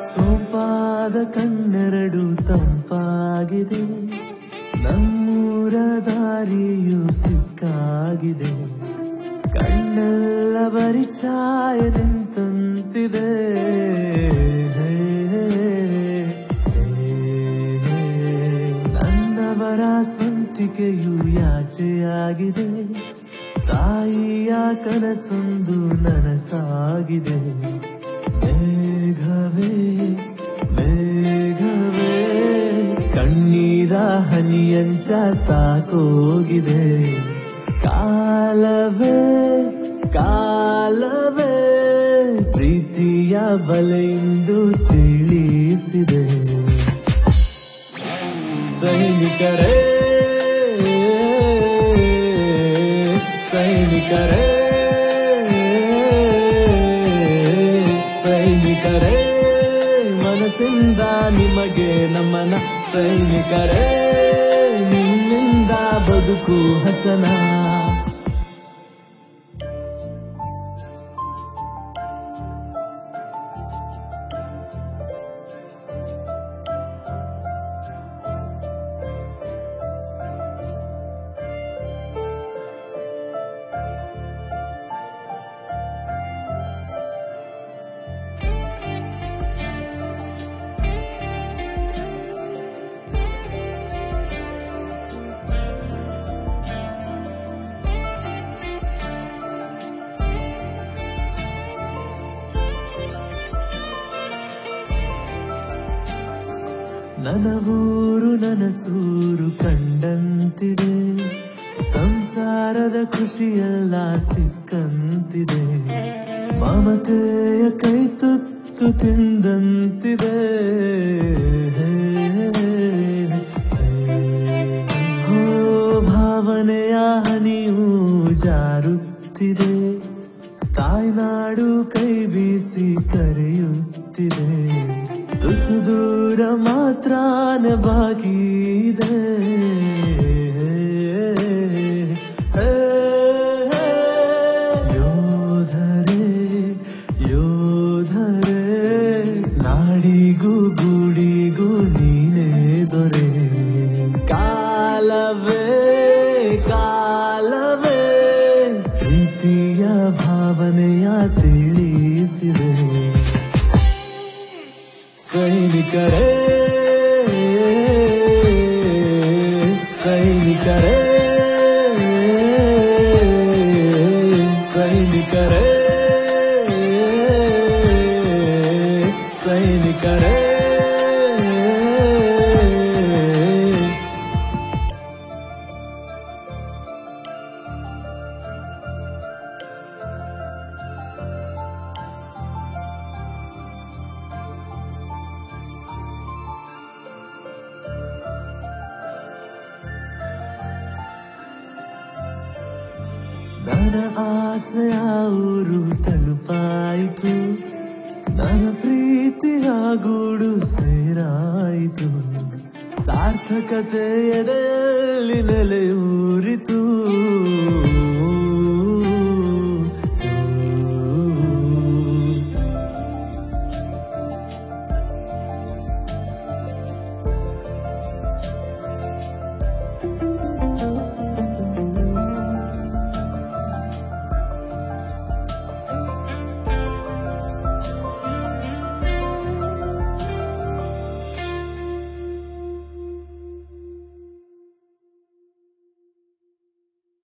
ಸೋಪಾದ ಕಣ್ಣೆರಡು ತಂಪಾಗಿದೆ ನಮ್ಮೂರ ದಾರಿಯು ಸಿಕ್ಕಾಗಿದೆ ಕಣ್ಣೆಲ್ಲ ಬರಿ ಛಾಯೆ ನಿಂತಂತಿದೆ ನನ್ನವರ ಸ್ವಂತಿಕೆಯು ಯಾಚೆಯಾಗಿದೆ ತಾಯಿಯ ಕನಸೊಂದು ನನಸಾಗಿದೆ ಮೇಘವೇ ಮೇಘವೇ ಕಣ್ಣೀರ ಹನಿಯಂಶ ತಾಕೋಗಿದೆ ಕಾಲವೇ ಕಾಲವೇ ಪ್ರೀತಿಯ ಬಲೆಯಿಂದ ತಿಳಿಸಿದೆ ಸೈನಿಕರೇ ಸೈನಿಕರೇ ಸೈನಿಕರೇ ಮನಸ್ಸಿಂದ ನಿಮಗೆ ನಮನ ಸೈನಿಕರೇ ನಿಮ್ಮಿಂದ ಬದುಕು ಹಸನ ನನ್ನ ಊರು ನನಸೂರು ಕಂಡಂತಿದೆ ಸಂಸಾರದ ಖುಷಿಯೆಲ್ಲ ಸಿಕ್ಕಂತಿದೆ ಮಮತೆಯ ಕೈ ತುತ್ತು ತಿಂದಂತಿದೆ ಹೋ ಭಾವನೆಯ ಹನಿಯೂ ಜಾರುತ್ತಿದೆ ತಾಯ್ನಾಡು ಕೈ ಬೀಸಿ ಕರೆಯುತ್ತಿದೆ ತುಸು ದೂರ ಮಾತ್ರಾನ ಬಾಕಿ ಇದೆ ಯೋಧರೇ ಯೋಧರೇ ನಾಡಿಗೂ ಗುಡಿಗೂ ನೀನೇ ದೊರೆ ಕಾಲವೇ ಕಾಲವೇ ಪ್ರೀತಿಯ ಭಾವನೆಯ ತಿಳಿಸಿದೆ ಸೈನಿಕರೇ ಸೈನಿಕರೇ ಸೈನಿಕರೇ ಸೈನಿಕರೇ ನನ್ನ ಆಸೆಯ ಊರು ತಲುಪಾಯಿತು ನನ್ನ ಪ್ರೀತಿಯ ಗೂಡು ಸೇರಾಯಿತು ಸಾರ್ಥಕತೆ ಎದೆಯಲ್ಲಿ ನೆಲೆಯೂರಿತು